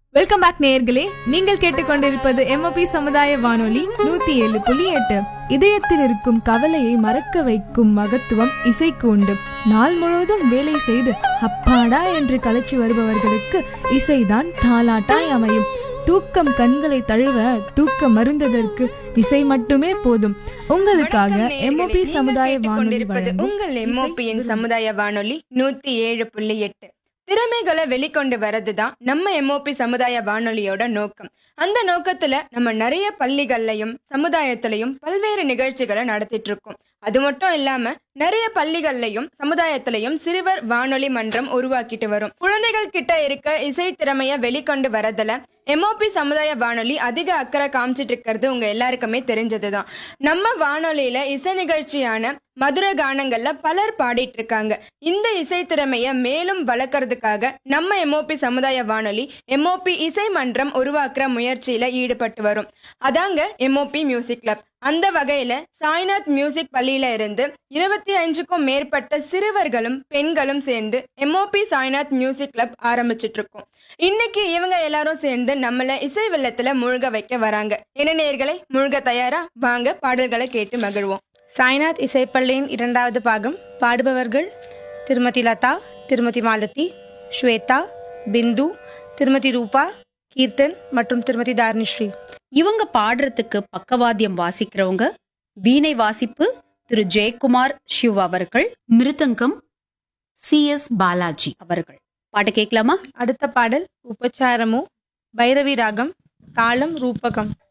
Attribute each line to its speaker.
Speaker 1: Welcome back நேயர்களே நீங்கள் கேட்டுக்கொண்டிருப்பது எம்ஓபி சமுதாய வானொலி நூத்தி ஏழு புள்ளி எட்டு இதயத்தில் இருக்கும் கவலையை மறக்க வைக்கும் மகத்துவம் இசைக்கு உண்டு நாள் முழுவதும் வேலை செய்து அப்பாடா என்று கலைச்சு வருபவர்களுக்கு இசைதான் தாலாட்டாய் அமையும் தூக்கம் கண்களை தழுவ தூக்க மருந்ததற்கு இசை மட்டுமே போதும் உங்களுக்காக
Speaker 2: வணக்கம்
Speaker 1: எம்ஓபி
Speaker 2: நேயர்களே.
Speaker 1: சமுதாய
Speaker 2: நீங்கள்
Speaker 1: வானொலி
Speaker 2: கேட்டுக்கொண்டிருப்பது
Speaker 1: வழங்கும்
Speaker 2: உங்கள்
Speaker 1: இசை
Speaker 2: எம்ஓபியின்
Speaker 1: விருந்து.
Speaker 2: சமுதாய வானொலி நூத்தி ஏழு புள்ளி எட்டு திறமைகளை வெளிக்கொண்டு வரதுதான் நம்ம எம்ஓபி சமுதாய வானொலியோட நோக்கம் அந்த நோக்கத்துல நம்ம நிறைய பள்ளிகள்லயும் சமுதாயத்திலையும் பல்வேறு நிகழ்ச்சிகளை நடத்திட்டு இருக்கோம் அது மட்டும் இல்லாம நிறைய பள்ளிகள்லயும் சமுதாயத்திலையும் சிறுவர் வானொலி மன்றம் உருவாக்கிட்டு வரும் குழந்தைகள் கிட்ட இருக்க இசை திறமைய வெளிக்கொண்டு வரதுல எம்ஓபி சமுதாய வானொலி அதிக அக்கறை காமிச்சிட்டு இருக்கிறது உங்க எல்லாருக்குமே தெரிஞ்சதுதான் நம்ம வானொலியில இசை நிகழ்ச்சியான மதுர கானங்கள்ல பலர் பாடிட்டு இருக்காங்க இந்த இசை திறமைய மேலும் வளர்க்கறதுக்காக நம்ம எம்ஓபி சமுதாய வானொலி எம்ஓபி இசை மன்றம் உருவாக்குற முயற்சியில ஈடுபட்டு வரும் அதாங்க எம்ஓபி மியூசிக் கிளப் அந்த வகையில சாய்நாத் மியூசிக் பள்ளியில இருந்து இருபத்தி அஞ்சுக்கும் மேற்பட்ட சிறுவர்களும் பெண்களும் சேர்ந்து எம்ஓபி சாய்நாத் மியூசிக் கிளப் ஆரம்பிச்சிட்டு இருக்கோம் இன்னைக்கு இவங்க எல்லாரும் சேர்ந்து நம்மள இசை வெள்ளத்துல முழுக வைக்க வராங்க என்ன நேயர்களே முழுக தயாரா வாங்க பாடல்களை கேட்டு மகிழ்வோம்
Speaker 3: சாய்நாத் இசைப்பள்ளியின் இரண்டாவது பாகம் பாடுபவர்கள் திருமதி லதா திருமதி மாலதி ஸ்வேதா பிந்து திருமதி ரூபா கீர்த்தன் மற்றும் திருமதி தாரிணிஸ்ரீ
Speaker 4: இவங்க பாடுறதுக்கு பக்கவாத்தியம் வாசிக்கிறவங்க வீணை வாசிப்பு திரு ஜெயக்குமார் சிவ் அவர்கள் மிருதங்கம் சி எஸ் பாலாஜி அவர்கள் பாட்டு கேட்கலாமா
Speaker 3: அடுத்த பாடல் உபச்சாரமு பைரவி ராகம் தாளம் ரூபகம்